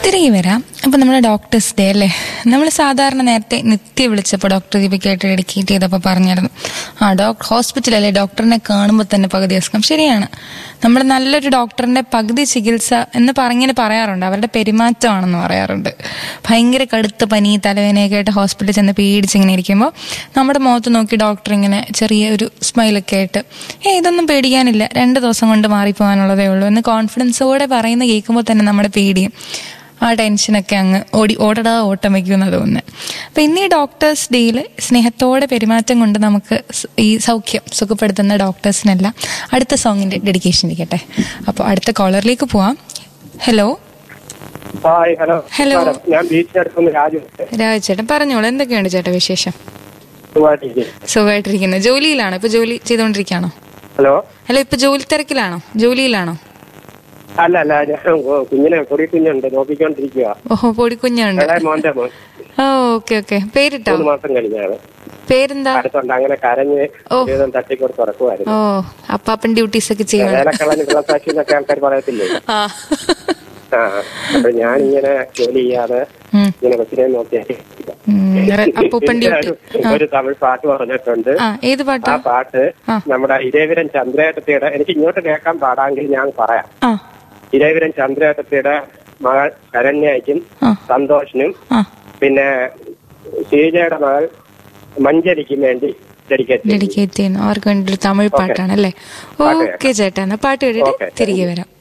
തിരികെ വരാം അപ്പൊ നമ്മുടെ ഡോക്ടേഴ്സ് ഡേ അല്ലേ നമ്മൾ സാധാരണ നേരത്തെ നിത്യ വിളിച്ചപ്പോൾ ഡോക്ടർ ദീപിക്കായിട്ട് ഡെഡിക്കേറ്റ് ചെയ്തപ്പോൾ പറഞ്ഞിരുന്നു ആ ഡോക്ടർ ഹോസ്പിറ്റലല്ലേ ഡോക്ടറിനെ കാണുമ്പോൾ തന്നെ പകുതി അസുഖം ശരിയാണ് നമ്മുടെ നല്ലൊരു ഡോക്ടറിന്റെ പകുതി ചികിത്സ എന്ന് പറഞ്ഞിങ്ങനെ പറയാറുണ്ട് അവരുടെ പെരുമാറ്റമാണെന്ന് പറയാറുണ്ട് ഭയങ്കര കടുത്ത പനി തലവേദനയൊക്കെ ആയിട്ട് ഹോസ്പിറ്റലിൽ ചെന്ന് പേടിച്ചിങ്ങനെ ഇരിക്കുമ്പോൾ നമ്മുടെ മുഖത്ത് നോക്കി ഡോക്ടർ ഇങ്ങനെ ചെറിയ ഒരു സ്മൈലൊക്കെ ആയിട്ട് ഏ ഇതൊന്നും പേടിക്കാനില്ല രണ്ട് ദിവസം കൊണ്ട് മാറിപ്പോകാനുള്ളതേ ഉള്ളൂ എന്ന് കോൺഫിഡൻസോടെ പറയുന്ന കേൾക്കുമ്പോൾ തന്നെ നമ്മുടെ പേടിയും ആ ടെൻഷനൊക്കെ അങ്ങ് ഓടി ഓടടാ ഓട്ടം വയ്ക്കുമെന്നാണ് തോന്നുന്നത് അപ്പം ഇന്ന് ഈ ഡോക്ടേഴ്സ് ഡേയിൽ സ്നേഹത്തോടെ പെരുമാറ്റം കൊണ്ട് നമുക്ക് സ് ഈ സൗഖ്യം സുഖപ്പെടുത്തുന്ന ഡോക്ടേഴ്സിനെല്ലാം അടുത്ത സോങ്ങിന്റെ ഡെഡിക്കേഷൻ ഇരിക്കട്ടെ അപ്പോൾ അടുത്ത കോളറിലേക്ക് പോവാം ഹലോ ഹായ് ഹലോ ഹലോ. നമസ്കാരം. ഞാൻ ബീച്ചിനടുത്തുനിന്ന് രാജു രാജചേട്ടൻ പറഞ്ഞോളൂ എന്തൊക്കെയുണ്ട് ചേട്ടാ വിശേഷം സുഖമായിട്ടിരിക്കുന്നു. സുഖമായിട്ടിരിക്കുന്നത് ജോലിയിലാണോ ഇപ്പൊ ജോലി ചെയ്തുകൊണ്ടിരിക്കുകയാണോ ഹലോ അല്ല ഇപ്പൊ ജോലി തിരക്കിലാണോ ജോലിയിലാണോ അല്ല അല്ല ഞാൻ ഓ, കുഞ്ഞിനെ പൊടി കുഞ്ഞുണ്ട് നോക്കിക്കൊണ്ടിരിക്കുക ഓഹോ പൊടിക്കുഞ്ഞുണ്ട് ഇളയ മോന്റെ മോൻ ഓ ഓക്കെ ഓക്കെ പേരിട്ടോ മൂന്ന് മാസം കഴിഞ്ഞാണ് പേരെന്താ അടുത്തുണ്ട് അങ്ങനെ കരഞ്ഞ് ഓ. ജീവിതം തട്ടിക്കൊടുത്ത് ഉറക്കുമായിരുന്നു ഓ അപ്പാപ്പൻ ഡ്യൂട്ടീസ് ഒക്കെ ചെയ്യണം വേലക്കളഞ്ഞ് വെള്ളസാക്ഷി എന്നൊക്കെ ആൾക്കാർ പറയത്തില്ലേ ആ ആ അപ്പൊ ഞാനിങ്ങനെ ജോലി ചെയ്യാതെ ഉം. ഇങ്ങനെ കൊച്ചിനെ നോക്കി ഉം, റെ- അപ്പൂപ്പൻ ഡ്യൂട്ടി ആ. ഒരു തമിഴ് പാട്ട് പറഞ്ഞിട്ടുണ്ട് ആ ഏത് ആ പാട്ടാ പാട്ട് ആ. നമ്മുടെ ഇരേവരൻ ചന്ദ്രേട്ടത്തിയുടെ എനിക്ക് ഇങ്ങോട്ട് കേൾക്കാൻ പാടാമെങ്കിൽ ഞാൻ പറയാം ആ ഇരേവരൻ ചന്ദ്രേട്ടത്തിയുടെ മകൾ ശരണ്യയ്ക്കും ആ സന്തോഷിനും ആ പിന്നെ ശ്രീജയുടെ മകൾ മഞ്ചരിക്കും വേണ്ടി ഡെഡിക്കേറ്റ് ഡെഡിക്കേറ്റ് ചെയ്യുന്നു അവർക്ക് വേണ്ടി ഒരു തമിഴ് പാട്ടാണ് അല്ലേ പാട്ട് ഓക്കെ ചേട്ടാ എന്നാ പാട്ട് കേട്ടിട്ട് ഓക്കെ. തിരികെ വരാം